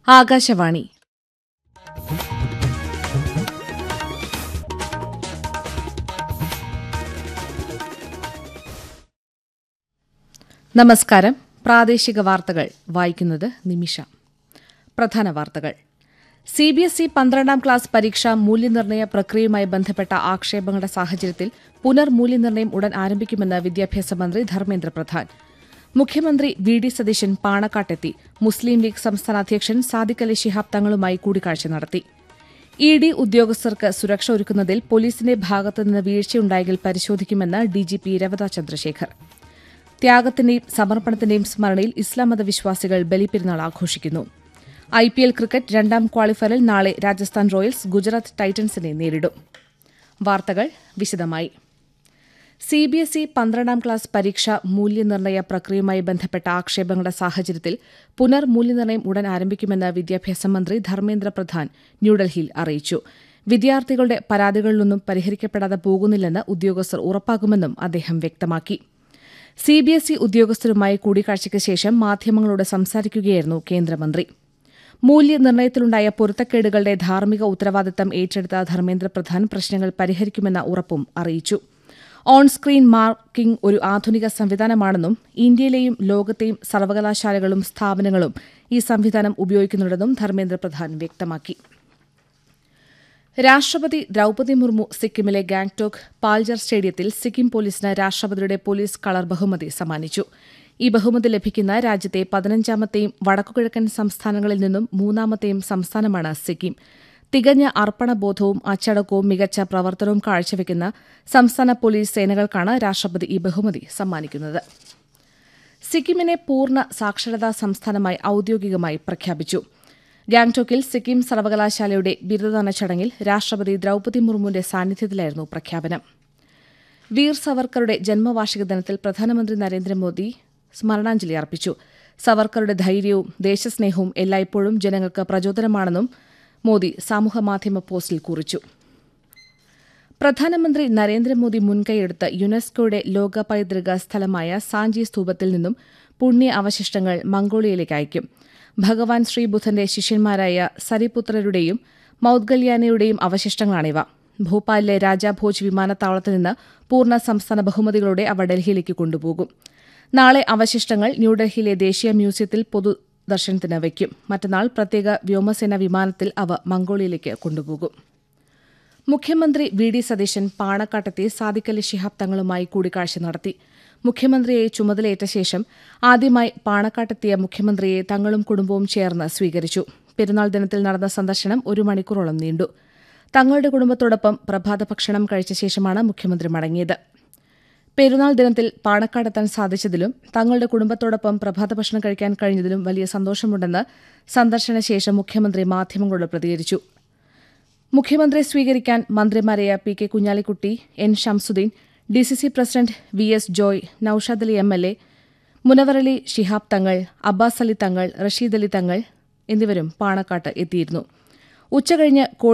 ആകാശവാണി നമസ്കാരം പ്രാദേശിക വാർത്തകൾ വായിക്കുന്നത് നിമിഷ പ്രധാന വാർത്തകൾ സി ബി എസ് ഇ പന്ത്രണ്ടാം ക്ലാസ് പരീക്ഷ മൂല്യനിർണ്ണയ പ്രക്രിയയുമായി ബന്ധപ്പെട്ട ആക്ഷേപങ്ങളുടെ സാഹചര്യത്തിൽ പുനർമൂല്യനിർണ്ണയം ഉടൻ ആരംഭിക്കുമെന്ന് വിദ്യാഭ്യാസ മന്ത്രി ധർമ്മേന്ദ്ര പ്രധാൻ മുഖ്യമന്ത്രി വി ഡി സതീശൻ പാണക്കാട്ടെത്തി മുസ്ലിം ലീഗ് സംസ്ഥാന അധ്യക്ഷൻ സാദിഖ് അലി ശിഹാബ് തങ്ങളുമായി കൂടിക്കാഴ്ച നടത്തി ഇ ഡി ഉദ്യോഗസ്ഥർക്ക് സുരക്ഷ ഒരുക്കുന്നതിൽ പോലീസിന്റെ ഭാഗത്തുനിന്ന് വീഴ്ചയുണ്ടായെങ്കിൽ പരിശോധിക്കുമെന്ന് ഡിജിപി രവത ചന്ദ്രശേഖർ ത്യാഗത്തിന്റെയും സമർപ്പണത്തിന്റെയും സ്മരണയിൽ ഇസ്ലാം മത വിശ്വാസികൾ ബലിപ്പെരുന്നാൾ ആഘോഷിക്കുന്നു ഐ പി എൽ ക്രിക്കറ്റ് രണ്ടാം ക്വാളിഫയറിൽ നാളെ രാജസ്ഥാൻ റോയൽസ് ഗുജറാത്ത് ടൈറ്റൻസിനെ നേരിടും വാർത്തകൾ വിശദമായി സി ബി എസ് ഇ പന്ത്രണ്ടാം ക്ലാസ് പരീക്ഷ മൂല്യനിർണ്ണയ പ്രക്രിയയുമായി ബന്ധപ്പെട്ട ആക്ഷേപങ്ങളുടെ സാഹചര്യത്തിൽ പുനർമൂല്യനിർണ്ണയം ഉടൻ ആരംഭിക്കുമെന്ന് വിദ്യാഭ്യാസ മന്ത്രി ധർമ്മേന്ദ്ര പ്രധാൻ ന്യൂഡൽഹിയിൽ അറിയിച്ചു വിദ്യാർത്ഥികളുടെ പരാതികളിലൊന്നും പരിഹരിക്കപ്പെടാതെ പോകുന്നില്ലെന്ന് ഉദ്യോഗസ്ഥർ ഉറപ്പാക്കുമെന്നും അദ്ദേഹം വ്യക്തമാക്കി സി ബി എസ് ഇ ഉദ്യോഗസ്ഥരുമായി കൂടിക്കാഴ്ചയ്ക്ക് ശേഷം മാധ്യമങ്ങളോട് സംസാരിക്കുകയായിരുന്നു കേന്ദ്രമന്ത്രി മൂല്യനിർണ്ണയത്തിലുണ്ടായ പൊരുത്തക്കേടുകളുടെ ധാർമ്മിക ഉത്തരവാദിത്തം ഏറ്റെടുത്ത ധർമ്മേന്ദ്ര പ്രധാൻ പ്രശ്നങ്ങൾ പരിഹരിക്കുമെന്ന ഉറപ്പും അറിയിച്ചു ഓൺ സ്ക്രീൻ മാർക്കിംഗ് ഒരു ആധുനിക സംവിധാനമാണെന്നും ഇന്ത്യയിലെയും ലോകത്തെയും സർവകലാശാലകളും സ്ഥാപനങ്ങളും ഈ സംവിധാനം ഉപയോഗിക്കുന്നുണ്ടെന്നും ധർമ്മേന്ദ്ര പ്രധാൻ വ്യക്തമാക്കി രാഷ്ട്രപതി ദ്രൌപദി മുർമു സിക്കിമിലെ ഗാംഗ്ടോക്ക് പാൽജർ സ്റ്റേഡിയത്തിൽ സിക്കിം പോലീസിന് രാഷ്ട്രപതിയുടെ പോലീസ് കളർ ബഹുമതി സമ്മാനിച്ചു ഈ ബഹുമതി ലഭിക്കുന്ന രാജ്യത്തെ പതിനഞ്ചാമത്തെയും വടക്കുകിഴക്കൻ സംസ്ഥാനങ്ങളിൽ നിന്നും മൂന്നാമത്തെയും സംസ്ഥാനമാണ് സിക്കിം തികഞ്ഞ അർപ്പണബോധവും അച്ചടക്കവും മികച്ച പ്രവർത്തനവും കാഴ്ചവെക്കുന്ന സംസ്ഥാന പോലീസ് സേനകൾക്കാണ് രാഷ്ട്രപതി ഈ ബഹുമതി സമ്മാനിക്കുന്നത് സിക്കിമിനെ പൂർണ്ണ സാക്ഷരതാ സംസ്ഥാനമായി ഔദ്യോഗികമായി പ്രഖ്യാപിച്ചു ഗാംഗ്ടോക്കിൽ സിക്കിം സർവകലാശാലയുടെ ബിരുദദാന ചടങ്ങിൽ രാഷ്ട്രപതി ദ്രൌപദി മുർമുവിന്റെ സാന്നിധ്യത്തിലായിരുന്നു പ്രഖ്യാപനം വീർ സവർക്കറുടെ ജന്മവാർഷിക ദിനത്തിൽ പ്രധാനമന്ത്രി നരേന്ദ്രമോദി സ്മരണാഞ്ജലി അർപ്പിച്ചു സവർക്കറുടെ ധൈര്യവും ദേശസ്നേഹവും എല്ലായ്പ്പോഴും ജനങ്ങൾക്ക് പ്രചോദനമാണെന്നും മോദി സാമൂഹ്യമാധ്യമ പോസ്റ്റിൽ കുറിച്ചു പ്രധാനമന്ത്രി നരേന്ദ്രമോദി മുൻകൈയെടുത്ത് യുനെസ്കോയുടെ ലോക പൈതൃക സ്ഥലമായ സാഞ്ചി സ്തൂപത്തിൽ നിന്നും പുണ്യ അവശിഷ്ടങ്ങൾ മംഗോളിയയിലേക്ക് അയക്കും ഭഗവാൻ ശ്രീബുദ്ധന്റെ ശിഷ്യന്മാരായ സരിപുത്രരുടെയും മൌദ്ഗല്യാനയുടെയും അവശിഷ്ടങ്ങളാണിവ ഭോപ്പാലിലെ രാജാഭോജ് വിമാനത്താവളത്തിൽ നിന്ന് പൂർണ്ണ സംസ്ഥാന ബഹുമതികളോടെ അവ ഡൽഹിയിലേക്ക് കൊണ്ടുപോകും നാളെ അവശിഷ്ടങ്ങൾ ന്യൂഡൽഹിയിലെ ദേശീയ മ്യൂസിയത്തിൽ പൊതുദർശനത്തിന് വയ്ക്കും മറ്റന്നാൾ പ്രത്യേക വ്യോമസേന വിമാനത്തിൽ അവ മംഗോളിയയിലേക്ക് കൊണ്ടുപോകും മുഖ്യമന്ത്രി വി ഡി സതീശൻ പാണക്കാട്ടെത്തി സാദിഖ് അലി ശിഹാബ് തങ്ങളുമായി കൂടിക്കാഴ്ച നടത്തി മുഖ്യമന്ത്രിയെ ചുമതലയേറ്റ ശേഷം ആദ്യമായി പാണക്കാട്ടെത്തിയ മുഖ്യമന്ത്രിയെ തങ്ങളും കുടുംബവും ചേർന്ന് സ്വീകരിച്ചു പെരുന്നാൾ ദിനത്തിൽ നടന്ന സന്ദർശനം ഒരു മണിക്കൂറോളം നീണ്ടു തങ്ങളുടെ കുടുംബത്തോടൊപ്പം പ്രഭാത ഭക്ഷണം കഴിച്ച ശേഷമാണ് മുഖ്യമന്ത്രി മടങ്ങിയത് പെരുന്നാൾ ദിനത്തിൽ പാണക്കാടെത്താൻ സാധിച്ചതിലും തങ്ങളുടെ കുടുംബത്തോടൊപ്പം പ്രഭാത ഭക്ഷണം കഴിക്കാൻ കഴിഞ്ഞതിലും വലിയ സന്തോഷമുണ്ടെന്ന് സന്ദർശനശേഷം മുഖ്യമന്ത്രി മാധ്യമങ്ങളോട് പ്രതികരിച്ചു മുഖ്യമന്ത്രിയെ സ്വീകരിക്കാൻ മന്ത്രിമാരായ P K Kunhalikutty N Shamsuddin D C C president V S Joy Noushad Ali M L A Munavvarali Shihab Thangal Abbas Ali തങ്ങൾ റഷീദ് അലി തങ്ങൾ എന്നിവരും പാണക്കാട്ട് എത്തിയിരുന്നു ഉച്ചകഴിഞ്ഞ്